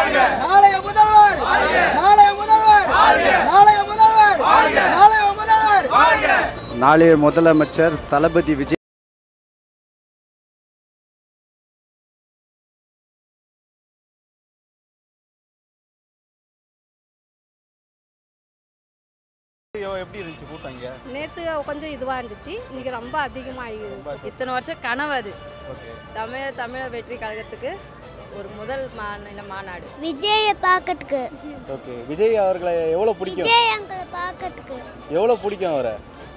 நாளைய முதல்வர் நாளைய முதல்வர் நாளைய முதல்வர் நாளைய முதல்வர் நாளைய முதலமைச்சர் தளபதி விஜய் ஐயோ, எப்படி இருந்துச்சு கூட்டம் இங்க நேற்று கொஞ்சம் இதுவாக இருந்துச்சு இன்னைக்கு ரொம்ப அதிகமாக இத்தனை வருஷம் கனவு அது ஓகே தமிழ் தமிழ வெற்றி கழகத்துக்கு ஒரு முதல் மாநில மாநாடு விஜயை பார்க்கறதுக்கு ஓகே விஜய் அவர்களை எவ்வளவு பிடிக்கும் விஜய் அங்கிளை பார்க்கறதுக்கு எவ்வளவு பிடிக்கும் அவரை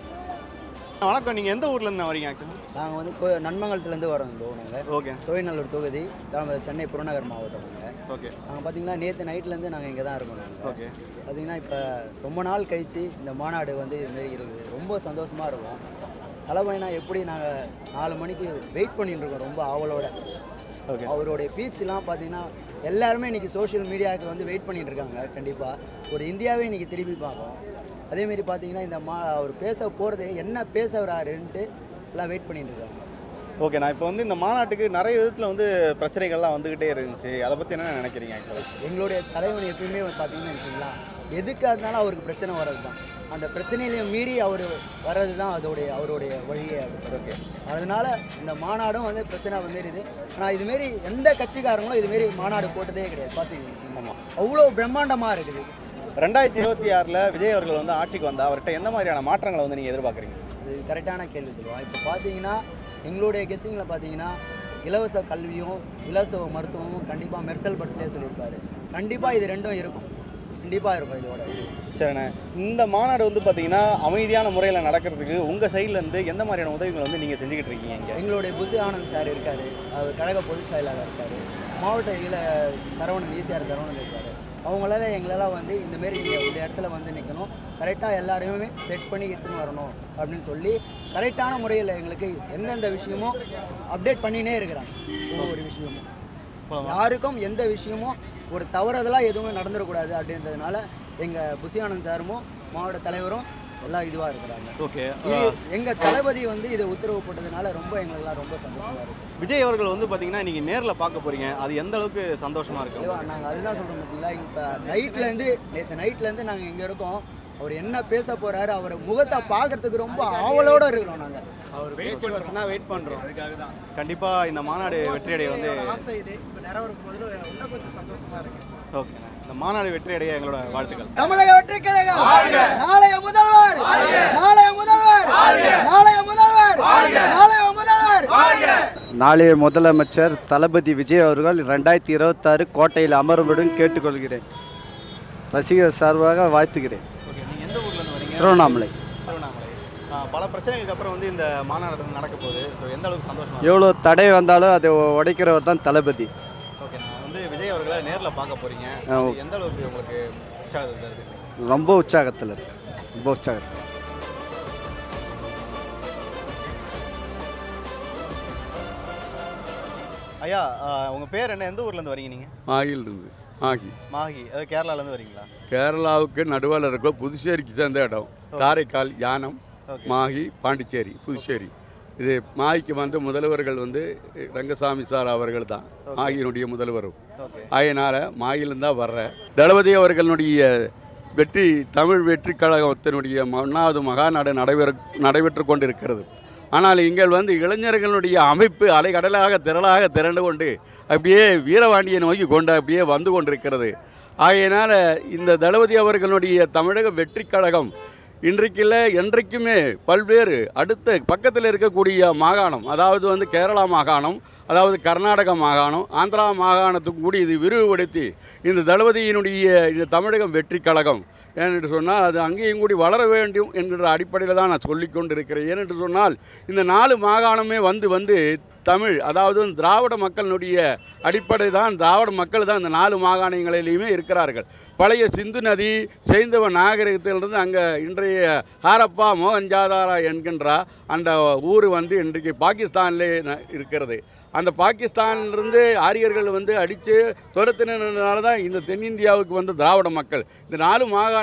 வணக்கம் நீங்க எந்த ஊர்ல இருந்து வரீங்க ஆக்சுவலி நாங்கள் வந்து கோ நன்மங்கலத்துலேருந்து வரோம் ப்ரோ நாங்கள் ஓகே சோழிநல்லூர் தொகுதி நம்ம சென்னை புறநகர் மாவட்டம் நாங்கள் ஓகே நாங்கள் பார்த்தீங்கன்னா நேற்று நைட்லேருந்து நாங்கள் இங்கே தான் இருக்கோம் நாங்கள் ஓகே பார்த்தீங்கன்னா இப்போ ரொம்ப நாள் கழித்து இந்த மாநாடு வந்து இதுமாரி இருக்குது ரொம்ப சந்தோஷமாக இருக்கும் தலைமைனா எப்படி நாங்கள் நாலு மணிக்கு வெயிட் பண்ணிட்டு இருக்கோம் ரொம்ப ஆவலோட ஓகே அவருடைய பீச்லாம் பார்த்தீங்கன்னா எல்லாருமே இன்றைக்கி சோஷியல் மீடியாவுக்கு வந்து வெயிட் பண்ணிட்டு இருக்காங்க கண்டிப்பாக ஒரு இந்தியாவே இன்றைக்கி திரும்பி பார்க்கும் அதேமாரி பார்த்தீங்கன்னா இந்த மா அவர் பேச போகிறது என்ன பேச வராருன்ட்டு எல்லாம் வெயிட் பண்ணிட்டு இருக்காங்க ஓகே நான் இப்போ வந்து இந்த மாநாட்டுக்கு நிறைய விதத்தில் வந்து பிரச்சனைகள்லாம் வந்துகிட்டே இருந்துச்சு அதை பற்றி என்ன நினைக்கிறீங்க ஆக்சுவலாக எங்களுடைய தலைவன் எப்பயுமே பார்த்தீங்கன்னு வச்சுக்கலாம் எதுக்காக இருந்தாலும் அவருக்கு பிரச்சனை வர்றது தான் அந்த பிரச்சனையிலையும் மீறி அவர் வர்றது தான் அதோடைய அவருடைய வழியே அது ஓகே அதனால இந்த மாநாடும் வந்து பிரச்சனை வந்துருது ஆனால் இதுமாரி எந்த கட்சிக்காரங்களும் இதுமாரி மாநாடு போட்டதே கிடையாது பார்த்தீங்கன்னா ஆமாம் அவ்வளோ பிரம்மாண்டமாக இருக்குது ரெண்டாயிரத்தி இருபத்தி ஆறில் விஜய் அவர்கள் வந்து ஆட்சிக்கு வந்தால் அவர்கிட்ட எந்த மாதிரியான மாற்றங்களை வந்து நீங்கள் எதிர்பார்க்குறீங்க இது கரெக்டான கேள்வி சொல்லுவோம் இப்போ பார்த்தீங்கன்னா எங்களுடைய கெஸ்டிங்கில் பார்த்தீங்கன்னா இலவச கல்வியும் இலவச மருத்துவமும் கண்டிப்பாக மெர்சல் பட்டிலே சொல்லியிருப்பாரு கண்டிப்பாக இது ரெண்டும் இருக்கும் கண்டிப்பாக இருக்கும் இதோட இது சரிண்ணே இந்த மாநாடு வந்து பார்த்தீங்கன்னா அமைதியான முறையில் நடக்கிறதுக்கு உங்கள் சைட்லேருந்து எந்த மாதிரியான உதவிகளை வந்து நீங்கள் செஞ்சுக்கிட்டு இருக்கீங்க இங்கே எங்களுடைய புசி ஆனந்த் சார் இருக்கார் அவர் கழக பொதுச் செயலாளர் இருக்கார் மாவட்ட இல சரவணன் ஈசிஆர் சரவணன் இருக்கார் அவங்களால எங்களெல்லாம் வந்து இந்தமாரி இங்கே இந்த இடத்துல வந்து நிற்கணும் கரெக்டாக எல்லாரையுமே செட் பண்ணி எடுத்துன்னு வரணும் அப்படின்னு சொல்லி கரெக்டான முறையில் எங்களுக்கு எந்தெந்த விஷயமும் அப்டேட் பண்ணினே இருக்கிறாங்க ஒவ்வொரு விஷயமும் யாருக்கும் எந்த விஷயமும் ஒரு தவறுதலாக எதுவுமே நடந்துடக்கூடாது அப்படின்றதுனால எங்கள் புசி ஆனந்த் சாரும் மாவட்ட தலைவரும் எல்லாம் இதுவாக இருக்கிறாங்க ஓகே இது எங்க தளபதி வந்து இதை உத்தரவு போட்டதுனால ரொம்ப எங்களுக்குலாம் ரொம்ப சந்தோஷமா இருக்கு விஜய் அவர்கள் வந்து பார்த்தீங்கன்னா நீங்கள் நேரில் பார்க்க போகிறீங்க அது எந்த அளவுக்கு சந்தோஷமாக இருக்கும் இல்லைவா நாங்கள் அதுதான் சொல்கிறோம் பார்த்தீங்களா இப்போ நைட்லேருந்து நேற்று நைட்லேருந்து நாங்கள் இங்கே இருக்கோம் அவர் என்ன பேச போறாரு அவர் முகத்தை பார்க்கறதுக்கு ரொம்ப ஆவலோட இருக்கிறோம் நாங்கள் அவர் வெயிட் சொன்னால் வெயிட் பண்ணுறோம் அதுக்காக தான் கண்டிப்பாக இந்த மாநாடு வெற்றியடைய வந்து ஆசை இது இப்போ நிறைவேறும் போது இன்னும் கொஞ்சம் சந்தோஷமா இருக்கு ஓகே இந்த மாநாடு வெற்றியடைய எங்களோட வாழ்த்துக்கள் தமிழக வெற்றி கழகம் நாளைய முதல்வர் நாளைய முதல்வர் நாளைய முதல்வர் நாளைய முதல்வர் நாளைய முதலமைச்சர் தளபதி விஜய் அவர்கள் ரெண்டாயிரத்தி இருபத்தாறு கோட்டையில் அமரும்படியும் கேட்டுக்கொள்கிறேன் ரசிகர் சார்பாக வாழ்த்துகிறேன் ஓகே நீங்கள் எந்த ஊர்லேருந்து வரீங்க திருவண்ணாமலை திருவண்ணாமலை ஆ, பல பிரச்சனைகளுக்கு அப்புறம் வந்து இந்த மாநாடு வந்து நடக்க போகுது ஸோ எந்த அளவுக்கு சந்தோஷமா இருக்கு? எவ்வளோ தடை வந்தாலும் அதை உடைக்கிறவர் தான் தளபதி ஓகே நான் வந்து விஜய் அவர்களை நேரில் பார்க்க போறீங்க ஆ, அது எந்த அளவுக்கு உங்களுக்கு உற்சாகத்தை தருது ரொம்ப உற்சாகத்தில் இருக்கு ரொம்ப உற்சாகத்தில் ஐயா ஆ, உங்க பேர் என்ன எந்த ஊர்ல இருந்து வரீங்க நீங்க மாகிலிருந்து மாகி மாஹி அது கேரளால இருந்து வரீங்களா கேரளாவுக்கு நடுவில் இருக்க புதுச்சேரிக்கு சேர்ந்த இடம் காரைக்கால் யானம் ஓகே மாகி பாண்டிச்சேரி புதுச்சேரி இது மாகிக்கு வந்து முதல்வர்கள் வந்து ரங்கசாமி சார் அவர்கள் தான் மாகியினுடைய முதல்வரும் ஓகே அதனால் மாகிலிருந்து தான் வர்றேன் தளபதி அவர்களுடைய வெற்றி தமிழ் வெற்றி கழகத்தினுடைய ஒன்றாவது மகாநாடு நடைபெற நடைபெற்று கொண்டிருக்கிறது ஆனால் இங்கே வந்து இளைஞர்களுடைய அமைப்பு அலைகடலாக திரளாக திரண்டு கொண்டு அப்படியே வீரவாண்டியை நோக்கி கொண்டு அப்படியே வந்து கொண்டிருக்கிறது ஆகையினால் இந்த தளபதி அவர்களுடைய தமிழக வெற்றி கழகம் இன்றைக்கில்ல என்றைக்குமே பல்வேறு அடுத்த பக்கத்தில் இருக்கக்கூடிய மாகாணம் அதாவது வந்து கேரளா மாகாணம் அதாவது கர்நாடக மாகாணம் ஆந்திரா மாகாணத்துக்கு கூடி இது விரிவுபடுத்தி இந்த தளபதியினுடைய இந்த தமிழகம் வெற்றி கழகம் ஏனென்று சொன்னால் அது அங்கேயும் கூடி வளர வேண்டும் என்கிற அடிப்படையில் தான் நான் சொல்லிக் கொண்டிருக்கிறேன் ஏனென்று சொன்னால் இந்த நாலு மாகாணமே வந்து வந்து தமிழ் அதாவது வந்து திராவிட மக்களினுடைய அடிப்படை தான் திராவிட மக்கள் தான் இந்த நாலு மாகாணங்களிலையுமே இருக்கிறார்கள் பழைய சிந்து நதி செய்தவ நாகரிகத்திலிருந்து அங்கே இன்றைய ஹாரப்பா மோகன்ஜாதாரா என்கின்ற அந்த ஊர் வந்து இன்றைக்கு பாகிஸ்தானிலே ந- இருக்கிறது அந்த பாகிஸ்தானிலிருந்து ஆரியர்கள் வந்து அடித்து துரத்தினதுனால தான் இந்த தென்னிந்தியாவுக்கு வந்து திராவிட மக்கள் இந்த நாலு மாகாண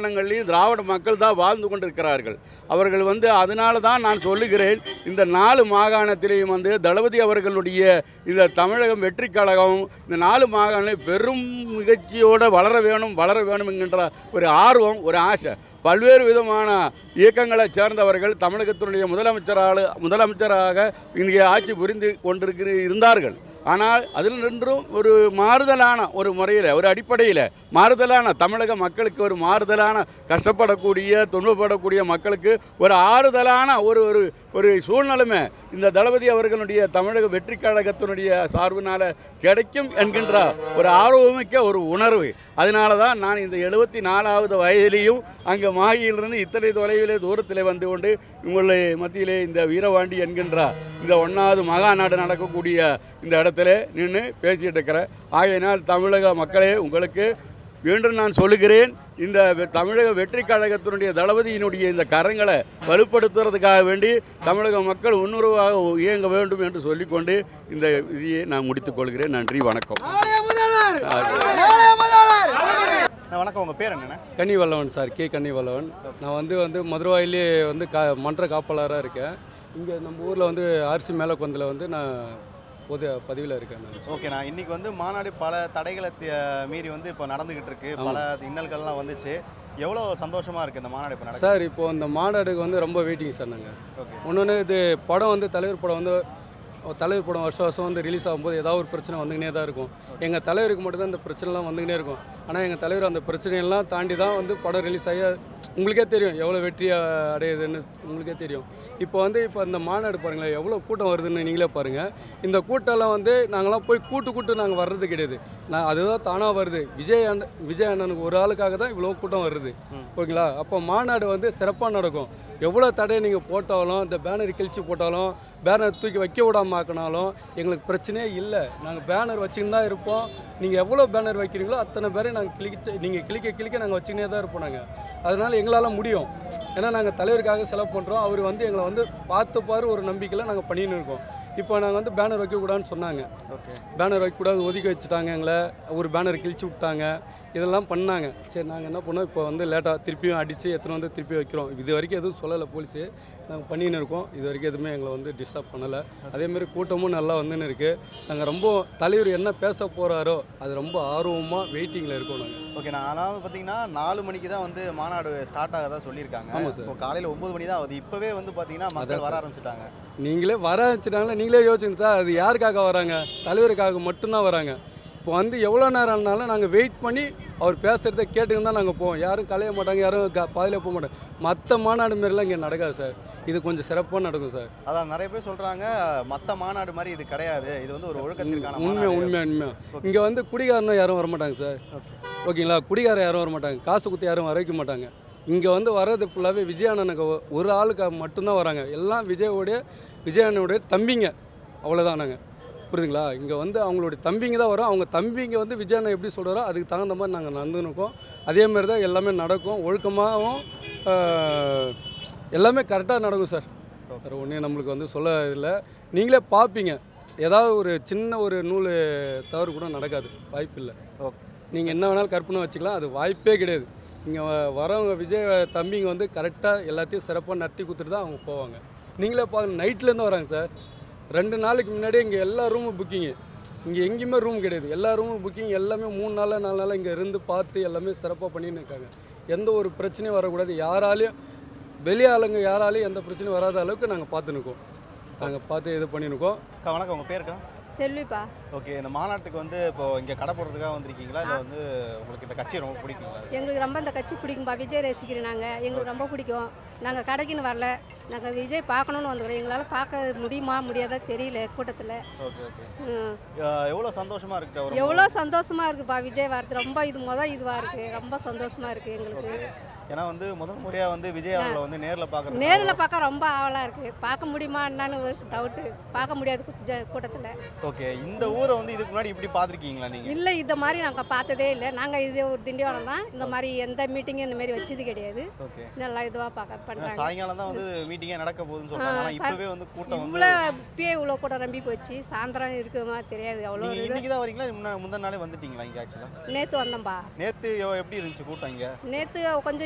மாகாணங்களிலும் திராவிட மக்கள் தான் வாழ்ந்து கொண்டிருக்கிறார்கள் அவர்கள் வந்து அதனால தான் நான் சொல்லுகிறேன் இந்த நாலு மாகாணத்திலேயும் வந்து தளபதி அவர்களுடைய இந்த தமிழகம் வெற்றி கழகம் இந்த நாலு மாகாணம் பெரும் நிகழ்ச்சியோடு வளர வேணும் வளர வேணும் என்கின்ற ஒரு ஆர்வம் ஒரு ஆசை பல்வேறு விதமான இயக்கங்களை சேர்ந்தவர்கள் தமிழகத்தினுடைய முதலமைச்சராக முதலமைச்சராக இங்கே ஆட்சி புரிந்து கொண்டிருக்கிற இருந்தார்கள் ஆனால் அதில் நின்றும் ஒரு மாறுதலான ஒரு முறையில் ஒரு அடிப்படையில் மாறுதலான தமிழக மக்களுக்கு ஒரு மாறுதலான கஷ்டப்படக்கூடிய துன்பப்படக்கூடிய மக்களுக்கு ஒரு ஆறுதலான ஒரு ஒரு ஒரு சூழ்நிலைமை இந்த தளபதி அவர்களுடைய தமிழக வெற்றி கழகத்தினுடைய சார்பினால் கிடைக்கும் என்கின்ற ஒரு ஆர்வமிக்க ஒரு உணர்வு அதனால தான் நான் இந்த எழுபத்தி நாலாவது வயதிலேயும் அங்கே மாகியிலிருந்து இத்தனை தொலைவிலே தூரத்தில் வந்து கொண்டு உங்களை மத்தியிலே இந்த வீரவாண்டி என்கின்ற இந்த ஒன்றாவது மகாநாடு நடக்கக்கூடிய இந்த இடத்துல நின்று பேசிகிட்டு இருக்கிறேன் ஆகையினால் தமிழக மக்களே உங்களுக்கு மீண்டும் நான் சொல்லுகிறேன் இந்த வெ- தமிழக வெற்றி கழகத்தினுடைய தளபதியினுடைய இந்த கரங்களை வலுப்படுத்துறதுக்காக வேண்டி தமிழக மக்கள் உன்னுறவாக இயங்க வேண்டும் என்று சொல்லிக்கொண்டு இந்த இதையை நான் முடித்துக் கொள்கிறேன் நன்றி வணக்கம் நாளைய முதல்வர் நாளைய முதல்வர் அண்ணா, வணக்கம் உங்கள் பேர் என்னண்ணே கன்னி வல்லவன் சார் கே கன்னி வல்லவன் நான் வந்து வந்து மதுரவாயிலே வந்து கா மன்ற காப்பாளராக இருக்கேன் இங்கே நம்ம ஊரில் வந்து அரிசி மேலக்கொந்தில் வந்து நான் பொது பதிவில் இருக்கேன் நான் ஓகேண்ணா இன்னைக்கு வந்து மாநாடு பல தடைகளை தி- மீறி வந்து இப்போ நடந்துகிட்டு இருக்கு பல இன்னல்கள்லாம் வந்துச்சு எவ்வளோ சந்தோஷமா இருக்கு இந்த மாநாடு இப்போ நடக்குது சார் இப்போ இந்த மாநாடுக்கு வந்து ரொம்ப வெயிட்டிங் சார் நாங்கள் ஓகே இன்னொன்று இது படம் வந்து தலைவர் படம் வந்து தலைவர் படம் வருஷம் வருஷம் வந்து ரிலீஸ் ஆகும்போது ஏதாவது ஒரு பிரச்சனை வந்துக்கினே தான் இருக்கும் எங்கள் தலைவருக்கு மட்டும்தான் இந்த பிரச்சனைலாம் வந்துக்கினே இருக்கும் ஆனால் எங்கள் தலைவர் அந்த பிரச்சனையெல்லாம் தாண்டி தான் வந்து படம் ரிலீஸ் ஆகி உங்களுக்கே தெரியும் எவ்வளோ வெற்றி அடையுதுன்னு உங்களுக்கே தெரியும் இப்போ வந்து இப்போ இந்த மாநாடு பாருங்களேன் எவ்வளோ கூட்டம் வருதுன்னு நீங்களே பாருங்கள் இந்த கூட்டம்லாம் வந்து நாங்களாம் போய் கூட்டு கூட்டு நாங்கள் வர்றது கிடையாது நான் அதுதான் தானாக வருது விஜய் அண்ணன் விஜய் அண்ணனுக்கு ஒரு ஆளுக்காக தான் இவ்வளோ கூட்டம் வருது ஓகேங்களா அப்போ மாநாடு வந்து சிறப்பாக நடக்கும் எவ்வளோ தடை நீங்கள் போட்டாலும் இந்த பேனர் கிழிச்சு போட்டாலும் பேனர் தூக்கி வைக்க விடாம ஆக்கினாலும் எங்களுக்கு பிரச்சனையே இல்லை நாங்கள் பேனர் வச்சுக்கின்னு தான் இருப்போம் நீங்கள் எவ்வளோ பேனர் வைக்கிறீங்களோ அத்தனை பேரையும் நாங்கள் கிளிக்க நீங்கள் கிளிக்க கிளிக்க நாங்கள் வச்சுக்கினே தான் இருப்போம் நாங்கள் அதனால் எங்களால் முடியும் ஏன்னா நாங்கள் தலைவருக்காக செலவு பண்ணுறோம் அவர் வந்து எங்களை வந்து பார்த்துப்பாரு ஒரு நம்பிக்கையில் நாங்கள் பண்ணின்னு இருக்கோம் இப்போ நாங்கள் வந்து பேனர் வைக்கக்கூடாதுன்னு சொன்னாங்க ஓகே பேனர் வைக்கக்கூடாது ஒதுக்கி வச்சுட்டாங்க எங்களை ஒரு பேனர் கிழிச்சு விட்டாங்க இதெல்லாம் பண்ணாங்க சரி நாங்கள் என்ன பண்ணோம் இப்போ வந்து லேட்டாக திருப்பியும் அடித்து எத்தனை வந்து திருப்பி வைக்கிறோம் இது வரைக்கும் எதுவும் சொல்லலை போலீஸு நாங்கள் பண்ணின்னு இருக்கோம் இது வரைக்கும் எதுவுமே எங்களை வந்து டிஸ்டர்ப் பண்ணலை அதேமாரி கூட்டமும் நல்லா வந்துன்னு இருக்குது நாங்கள் ரொம்ப தலைவர் என்ன பேச போகிறாரோ அது ரொம்ப ஆர்வமாக வெயிட்டிங்கில் இருக்கோம் நாங்கள் ஓகே நான் அதாவது பார்த்தீங்கன்னா நாலு மணிக்கு தான் வந்து மாநாடு ஸ்டார்ட் ஆகதா சொல்லியிருக்காங்க ஆமாம் சார். இப்போ காலையில் ஒன்பது மணி தான் ஆகுது இப்போவே வந்து பார்த்தீங்கன்னா மக்கள் வர ஆரம்பிச்சிட்டாங்க நீங்களே வர வச்சுட்டாங்களே நீங்களே யோசிச்சுங்க சார் அது யாருக்காக வராங்க தலைவருக்காக மட்டும்தான் வராங்க இப்போ வந்து எவ்வளோ நேரம் ஆனாலும் நாங்கள் வெயிட் பண்ணி அவர் பேசுகிறத கேட்டுன்னு தான் நாங்கள் போவோம் யாரும் கலைய மாட்டாங்க யாரும் க பாதியில் போக மாட்டாங்க மற்ற மாநாடு மாரிலாம் இங்கே நடக்காது சார் இது கொஞ்சம் சிறப்பாக நடக்கும் சார் அதான் நிறைய பேர் சொல்றாங்க மற்ற மாநாடு மாதிரி இது கிடையாது இது வந்து ஒரு ஒழுக்கத்திற்கான உண்மை மாநாடு. உண்மை உண்மை இங்கே வந்து குடிகாரனும் யாரும் வரமாட்டாங்க சார் ஓகேங்களா குடிகாரன் யாரும் வரமாட்டாங்க காசு குத்தி யாரும் வர வைக்க மாட்டாங்க இங்கே வந்து வர்றது ஃபுல்லாகவே விஜய் அண்ணனுக்கு ஒ- ஒரு ஆளுக்கு மட்டும்தான் வராங்க எல்லாம் விஜயோடைய விஜய் அண்ணனுடைய தம்பிங்க அவ்வளோதான் நாங்கள் புரியுதுங்களா இங்கே வந்து அவங்களுடைய தம்பிங்க தான் வரும் அவங்க தம்பிங்க வந்து விஜய் அண்ணன் எப்படி சொல்கிறாரோ அதுக்கு தகுந்த மாதிரி நாங்கள் நடந்துருக்கோம் அதே மாதிரி தான் எல்லாமே நடக்கும் ஒழுக்கமாகவும் ஆஹ், எல்லாமே கரெக்டாக நடக்கும் சார் வேறு ஒன்றும் நம்மளுக்கு வந்து சொல்ல இல்லை நீங்களே பார்ப்பீங்க ஏதாவது ஒரு சின்ன ஒரு நூல் தவறு கூட நடக்காது வாய்ப்பு இல்லை ஓகே நீங்கள் என்ன வேணாலும் கற்பனை வச்சுக்கலாம் அது வாய்ப்பே கிடையாது இங்கே வரவங்க விஜய் தம்பிங்க வந்து கரெக்டாக எல்லாத்தையும் சிறப்பாக நடத்தி கொடுத்துட்டு தான் அவங்க போவாங்க நீங்களே பாருங்க நைட்லேருந்து வராங்க சார் ரெண்டு நாளைக்கு முன்னாடியே இங்கே எல்லா ரூமும் புக்கிங்கு இங்கே எங்கேயுமே ரூம் கிடையாது எல்லா ரூமும் புக்கிங் எல்லாமே மூணு நாளாக நாலு நாளாக இங்கே இருந்து பார்த்து எல்லாமே சிறப்பாக பண்ணின்னு இருக்காங்க எந்த ஒரு பிரச்சனையும் வரக்கூடாது யாராலையும் வெளி ஆளுங்க யாராலையும் எந்த பிரச்சனையும் வராத அளவுக்கு நாங்கள் பார்த்து நிற்கோம் நாங்கள் பார்த்து இது பண்ணியிருக்கோம் அக்கா வணக்கம் உங்கள் பேருக்கா செல்விப்பா ஓகே இந்த மாநாட்டுக்கு வந்து இப்போ இங்கே கடை போடுறதுக்காக வந்திருக்கீங்களா இல்லை வந்து உங்களுக்கு இந்த கட்சி ரொம்ப பிடிக்குங்களா எங்களுக்கு ரொம்ப இந்த கட்சி பிடிக்கும்பா விஜய் ரசிக்கிறோம் நாங்கள் எங்களுக்கு ரொம்ப பிடிக்கும் நாங்கள் கடைக்குன்னு வரல நாங்கள் விஜய் பார்க்கணுன்னு வந்துக்கிறோம் எங்களால் பார்க்க முடியுமா முடியாதா தெரியல கூட்டத்தில் ஓகே ஓகே எவ்வளோ சந்தோஷமா இருக்கு அவர் எவ்வளோ சந்தோஷமா இருக்குப்பா விஜய் வரது ரொம்ப இது மொதல் இதுவாக இருக்குது ரொம்ப சந்தோஷமா இருக்குது எங்களுக்கு ஏன்னா வந்து முதல் முறையாக வந்து விஜய் அவர்களை வந்து நேரில் பார்க்குறது நேரில் பார்க்க ரொம்ப ஆவலாக இருக்குது பார்க்க முடியுமா என்னன்னு ஒரு டவுட்டு பார்க்க முடியாது கூட்டத்தில் ஓகே இந்த ஊரை வந்து இதுக்கு முன்னாடி இப்படி பார்த்துருக்கீங்களா நீங்கள் இல்லை இந்த மாதிரி நாங்கள் பார்த்ததே இல்லை நாங்கள் இது ஒரு திண்டிவனம் தான் இந்த மாதிரி எந்த மீட்டிங்கும் இந்த மாதிரி வச்சது கிடையாது ஓகே நல்லா இதுவாக பார்க்க ஏன்னா பண்ணுறாங்க சாயங்காலம் தான் வந்து மீட்டிங்கே நடக்க போகுதுன்னு சொல்றாங்க ஆனால் ஆ, இப்போவே வந்து கூட்டம் வந்து இவ்வளோ இப்பயே இவ்வளோ கூட்டம் நம்பி போச்சு சாயந்தரம் இருக்குமா தெரியாது அவ்வளோ நீங்கள் இது இன்னைக்கு தான் வரீங்களா முன்ன முந்தின நாளே வந்துட்டீங்களா இங்கே ஆக்சுவலாக நேற்று வந்தோம்பா நேற்று எப்படி இருந்துச்சு கூட்டம் இங்கே நேற்று கொஞ்சம்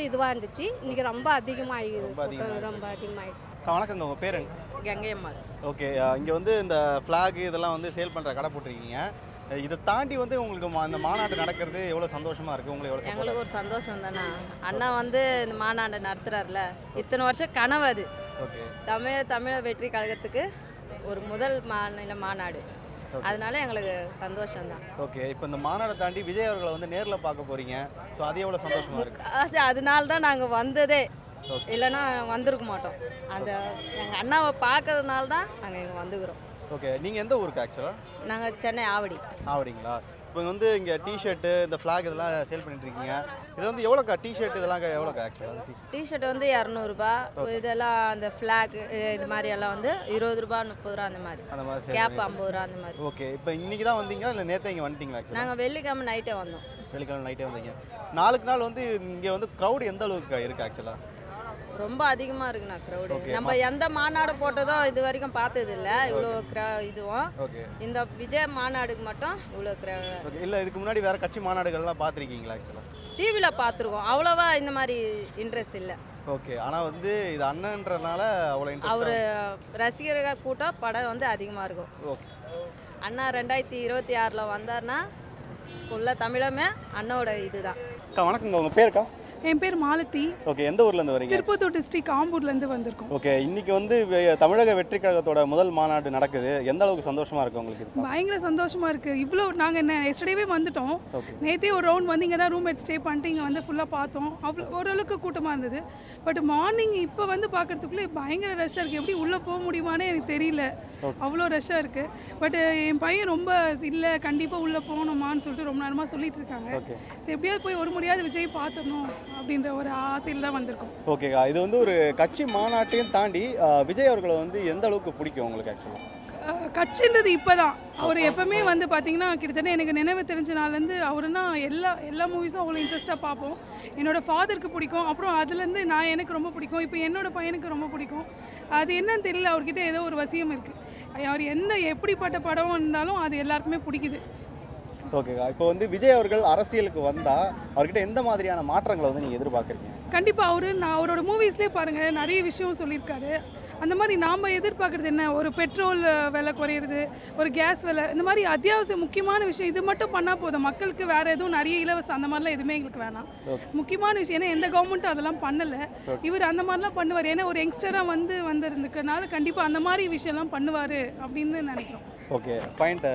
இதுவாக இருந்துச்சு இன்னைக்கு ரொம்ப அதிகமாகிடுது ரொம்ப அதிகமாயிடுது. ரொம்ப அதிகமாகிடுது அக்கா, வணக்கங்க உங்கள் பேருங்க கங்கையம்மாள் ஓகே இங்கே வந்து இந்த ஃப்ளாக் இதெல்லாம் வந்து சேல் பண்ணுற கடை போட்டிருக்கீங்க அஹ் இதை தாண்டி வந்து உங்களுக்கு மா- இந்த மாநாடு நடக்கிறது எவ்வளோ சந்தோஷமா இருக்குது உங்களுக்கு எவ்வளோ எங்களுக்கு ஒரு சந்தோஷம் தானே அண்ணா வந்து இந்த மாநாடு நடத்துகிறாருல இத்தனை வருஷம் கனவு அது ஓகே தமிழ் தமிழ வெற்றி கழகத்துக்கு ஒரு முதல் மாநில மாநாடு அதனால எங்களுக்கு சந்தோஷம்தான் ஓகே இப்போ இந்த மாநாடை தாண்டி விஜய் அவர்களை வந்து நேரில் பார்க்க போகிறீங்க ஸோ அது எவ்வளோ சந்தோஷமா இருக்குது காசு அதனால தான் நாங்கள் வந்ததே இல்லைன்னா வந்திருக்க மாட்டோம் அந்த எங்கள் அண்ணாவை பார்க்கறதுனால தான் நாங்கள் இங்கே வந்துக்கிறோம் ஓகே நீங்கள் எந்த ஊருக்கு ஆக்சுவலாக நாங்கள் சென்னை ஆவடி ஆவடிங்களா இப்போ வந்து இங்கே டிஷர்ட்டு இந்த ஃப்ளாக் இதெல்லாம் சேல் பண்ணிட்டு இருக்கீங்க இது வந்து எவ்வளோக்கா டிஷர்ட் இதெல்லாம் எவ்வளோக்கா ஆக்சுவலாக டிஷர்ட் டிஷர்ட் வந்து இரநூறுபா இதெல்லாம் அந்த ஃப்ளாக் இது மாதிரி எல்லாம் வந்து இருபது ரூபா முப்பது ரூபா அந்த மாதிரி அந்த மாதிரி sale கேப் பண்ணி- ஐம்பது ரூபா அந்த மாதிரி ஓகே இப்போ இன்னைக்கு தான் வந்தீங்களா இல்லை நேற்று இங்கே வந்துட்டீங்களா ஆக்சுவலாக நாங்கள் வெள்ளிக்கிழமை நைட்டே வந்தோம் வெள்ளிக்கிழமை நைட்டே வந்தீங்க நாளுக்கு நாள் வந்து இங்கே வந்து க்ரௌட் எந்த அளவுக்கு இருக்குது ஆக்சுவலாக ரொம்ப அதிகமாக இருக்குண்ணா க்ரௌடு Okay. நம்ம எந்த மாநாடு போட்டதும் இது வரைக்கும் பார்த்தது இல்லை இவ்வளோ க்ரா இதுவும் ஓகே இந்த விஜய் மாநாடுக்கு மட்டும் இவ்வளோ க்ரௌ ஓகே இல்லை இதுக்கு முன்னாடி வேறு கட்சி மாநாடுகள்லாம் பார்த்துருக்கீங்களா ஆக்சுவலாக டிவியில் பார்த்துருக்கோம் அவ்வளோவா இந்த மாதிரி இன்ட்ரெஸ்ட் இல்லை ஓகே ஆனால் வந்து இது அண்ணன்றனால அவ்வளோ அவர் இன்ட்ரெஸ்ட் ரசிகர்கள் கூட்டம் படம் வந்து அதிகமாக இருக்கும் ஓகே அண்ணா ரெண்டாயிரத்தி இருபத்தி ஆறில் வந்தார்னா உள்ள தமிழமே அண்ணாவோட இதுதான் அக்கா வணக்கங்க உங்கள் பேருக்கா என் பேர் மாலதி ஓகே எந்த ஊர்லேருந்து வரீங்க திருப்பத்தூர் டிஸ்ட்ரிக்ட் ஆம்பூர்லேருந்து வந்திருக்கோம் ஓகே இன்னைக்கு வந்து வெ- தமிழக வெற்றி கழகத்தோட முதல் மாநாடு நடக்குது எந்த அளவுக்கு சந்தோஷமா இருக்கு உங்களுக்கு இது பயங்கர சந்தோஷமா இருக்கு இவ்வளோ நாங்கள் என்ன எஸ்டர்டேவே வந்துட்டோம் ஓகே நேற்றே ஒரு ரவுண்ட் வந்து இங்கே தான் ரூம் எடுத்து ஸ்டே பண்ணிட்டு இங்கே வந்து ஃபுல்லாக பார்த்தோம் அவ்வளோ ஓரளவுக்கு கூட்டமாக இருந்தது பட் மார்னிங் இப்போ வந்து பார்க்கறதுக்குள்ளே பயங்கர ரஷ்ஷாக இருக்குது எப்படி உள்ளே போக முடியுமானே எனக்கு தெரியல அவ்வளோ ரஷ்ஷாக இருக்குது பட் என் பையன் ரொம்ப இல்லை கண்டிப்பாக உள்ளே போகணுமான்னு சொல்லிட்டு ரொம்ப நேரமாக சொல்லிட்டு இருக்காங்க ஓகே சரி எப்படியாவது போய் ஒரு முறையாவது விஜய் பார்த்துடணும் அப்படின்ற ஒரு ஆசையில் தான் வந்திருக்கோம் ஓகேக்கா இது வந்து ஒரு கட்சி மாநாட்டையும் தாண்டி அஹ், விஜய் அவர்களை வந்து எந்த அளவுக்கு பிடிக்கும் உங்களுக்கு ஆக்சுவலாக அஹ் கட்சின்றது இப்போதான் அவர் எப்பவுமே வந்து பார்த்தீங்கன்னா கிட்டத்தட்ட எனக்கு நினைவு தெரிஞ்ச நாள்லேருந்து அவருன்னா எல்லா எல்லா மூவிஸும் அவ்வளோ இன்ட்ரெஸ்ட்டாக பார்ப்போம் என்னோட ஃபாதருக்கு பிடிக்கும் அப்புறம் அதுலேருந்து நான் எனக்கு ரொம்ப பிடிக்கும் இப்போ என்னோட பையனுக்கு ரொம்ப பிடிக்கும் அது என்னன்னு தெரியல அவர்கிட்ட ஏதோ ஒரு வசியம் இருக்குது அவர் எந்த எப்படிப்பட்ட படம் இருந்தாலும் அது எல்லாருக்குமே பிடிக்குது ஓகேக்கா இப்போ வந்து விஜய் அவர்கள் அரசியலுக்கு வந்தால் அவர்கிட்ட எந்த மாதிரியான மாற்றங்களை வந்து நீங்கள் எதிர்பார்க்குறீங்க கண்டிப்பாக அவர் நான் அவரோட மூவிஸ்லேயே பாருங்கள் நிறைய விஷயம் சொல்லியிருக்காரு அந்த மாதிரி நாம் எதிர்பார்க்குறது என்ன ஒரு பெட்ரோல் அஹ், விலை குறையிறது ஒரு கேஸ் விலை இந்த மாதிரி அத்தியாவசிய முக்கியமான விஷயம் இது மட்டும் பண்ணால் போதும் மக்களுக்கு வேறு எதுவும் நிறைய இலவசம் அந்த மாதிரிலாம் எதுவுமே எங்களுக்கு வேணாம் முக்கியமான விஷயம் ஏன்னா எந்த கவர்மெண்ட்டும் அதெல்லாம் பண்ணலை இவர் அந்த மாதிரிலாம் பண்ணுவார் ஏன்னா ஒரு யங்ஸ்டராக வந்து வந்திருந்துக்கனால கண்டிப்பாக அந்த மாதிரி விஷயம்லாம் பண்ணுவார் அப்படின்னு நினைக்கிறோம் ஓகே பாயிண்ட்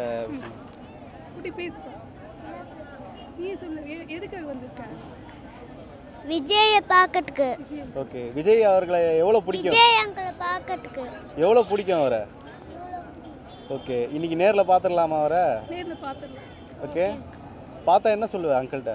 குட்டி பேசுப்பா நீ சொல்லு எ- எதுக்காக வந்திருக்க விஜயை பார்க்கறதுக்கு ஓகே விஜய் அவர்களை எவ்வளோ பிடிக்கும் விஜய் அங்கிளை பார்க்கறதுக்கு எவ்வளோ பிடிக்கும் அவரை ஓகே இன்னைக்கு நேரில் பார்த்துடலாமா அவரை நேரில் பார்த்துடலாம் ஓகே பார்த்தா என்ன சொல்லுவேன் அங்கிள்கிட்ட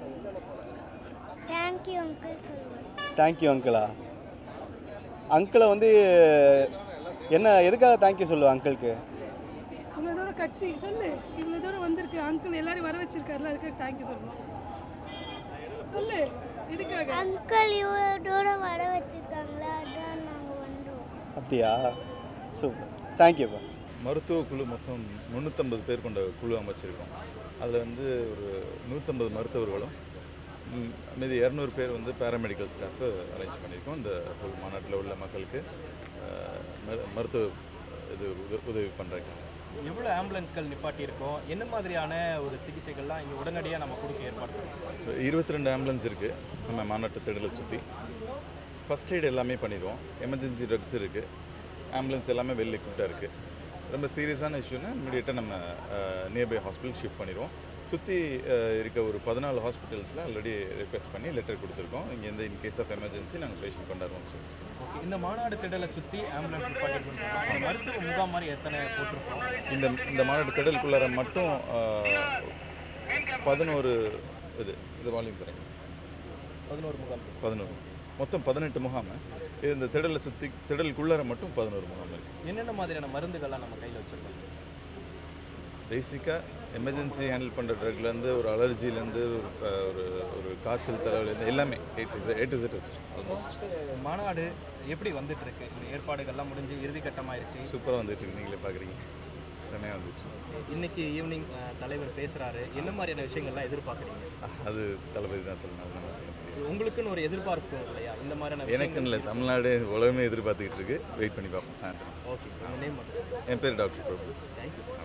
தேங்க்யூ அங்கிள் சொல்லுவேன் தேங்க்யூ அங்கிளா அங்கிளை வந்து என்ன எதுக்காக தேங்க்யூ சொல்லுவேன் அங்கிளுக்கு இவ்வளோ தூரம் கட்சி சொல்லு இவ்வளோ தூரம் வந்திருக்கு அங்கிள் எல்லாரும் வர வச்சிருக்காருல அதுக்கு தேங்க்யூ சொல்லணும் சொல்லு எதுக்காக அங்கிள் இவ்வளோ தூரம் வர வச்சிருக்காங்களா அதான் நாங்கள் வந்தோம் அப்படியா சூப்பர் தேங்க்யூப்பா மருத்துவ குழு மொத்தம் முந்நூற்றம்பது பேர் கொண்ட குழு அமைச்சிருக்கோம் அதில் வந்து ஒரு நூற்றம்பது மருத்துவர்களும் ம், மீதி இரநூறு பேர் வந்து பேராமெடிக்கல் ஸ்டாஃபு அரேஞ்ச் பண்ணியிருக்கோம் இந்த whole மாநாட்டில் உள்ள மக்களுக்கு அஹ், மரு- மருத்துவ இது உத- உதவி பண்ணுறாங்க எவ்வளோ ஆம்புலன்ஸ்கள் நிப்பாட்டியிருக்கோம் என்ன மாதிரியான ஒரு சிகிச்சைகள்லாம் இங்கே உடனடியாக நம்ம கொடுக்க ஏற்பாடு பண்ணுறோம் இருபத்தி ரெண்டு ஆம்புலன்ஸ் இருக்குது நம்ம மாநாட்டு திடலை சுற்றி ஃபஸ்ட் எய்ட் எல்லாமே பண்ணிடுவோம் எமர்ஜென்சி ட்ரக்ஸ் இருக்குது ஆம்புலன்ஸ் எல்லாமே வெல் எக்யூப்டாக இருக்குது ரொம்ப சீரியஸான இஷ்யூனா இமீடியட்டாக நம்ம நியர்பை ஹாஸ்பிட்டல் ஷிஃப்ட் பண்ணிடுவோம் சுற்றி இருக்க ஒரு பதினாலு ஹாஸ்பிட்டல்ஸில் ஆல்ரெடி ரெக்வெஸ்ட் பண்ணி லெட்டர் கொடுத்துருக்கோம் இங்கே எந்த இன் கேஸ் ஆஃப் எமர்ஜென்சி நாங்கள் பேஷண்ட் கொண்டாடுவோம் சொல்லி ஓகே இந்த மாநாடு திடலை சுற்றி ஆம்புலன்ஸ் நிப்பாட்டிருக்கோம்னு சொன்னோம் அந்த மருத்துவ முகாம் மாதிரி எத்தனை போட்டிருக்கோம் இந்த இந்த மாநாட்டு திடலுக்குள்ளார மட்டும் பதினோரு இது இது வால்யூம் பாருங்க பதினோரு முகாம் பதினோரு மொத்தம் பதினெட்டு முகாம் இது இந்த திடலை சுற்றி திடலுக்குள்ளார மட்டும் பதினோரு முகாம் இருக்குது என்னென்ன மாதிரியான மருந்துகள்லாம் நம்ம கையில் வச்சுருக்கோம் பேசிக்காக எமர்ஜென்சி ஹேண்டில் பண்ணுற ட்ரக்லேருந்து ஒரு அலர்ஜிலேருந்து ஒரு ப- ஒரு ஒரு காய்ச்சல் தலைவலேருந்து எல்லாமே A to A to set வச்சுருக்கோம் ஆல்மோஸ்ட் மாநாடு எப்படி வந்துட்டு இருக்கு இந்த ஏற்பாடுகள்லாம் முடிஞ்சு இறுதி கட்டமாயிருச்சு சூப்பராக வந்துட்டு இருக்கு நீங்களே பார்க்குறீங்க சென்னையாக வந்துச்சு இன்னைக்கு ஈவினிங் தலைவர் பேசுறாரு என்ன மாதிரியான விஷயங்கள்லாம் எதிர்பார்க்குறீங்க அது தளபதி தான் சொல்லணும் அது நம்ம சொல்ல முடியும் உங்களுக்குன்னு ஒரு எதிர்பார்ப்பு இல்லையா இந்த மாதிரியான எனக்குன்னு இல்லை தமிழ்நாடு உலகமே எதிர்பார்த்துக்கிட்டு இருக்கு வெயிட் பண்ணி பார்ப்போம் சாயந்தரம் ஓகே உங்கள் நேம் மட்டும் என் பேர் டாக்டர் பிரபு தேங்க்யூ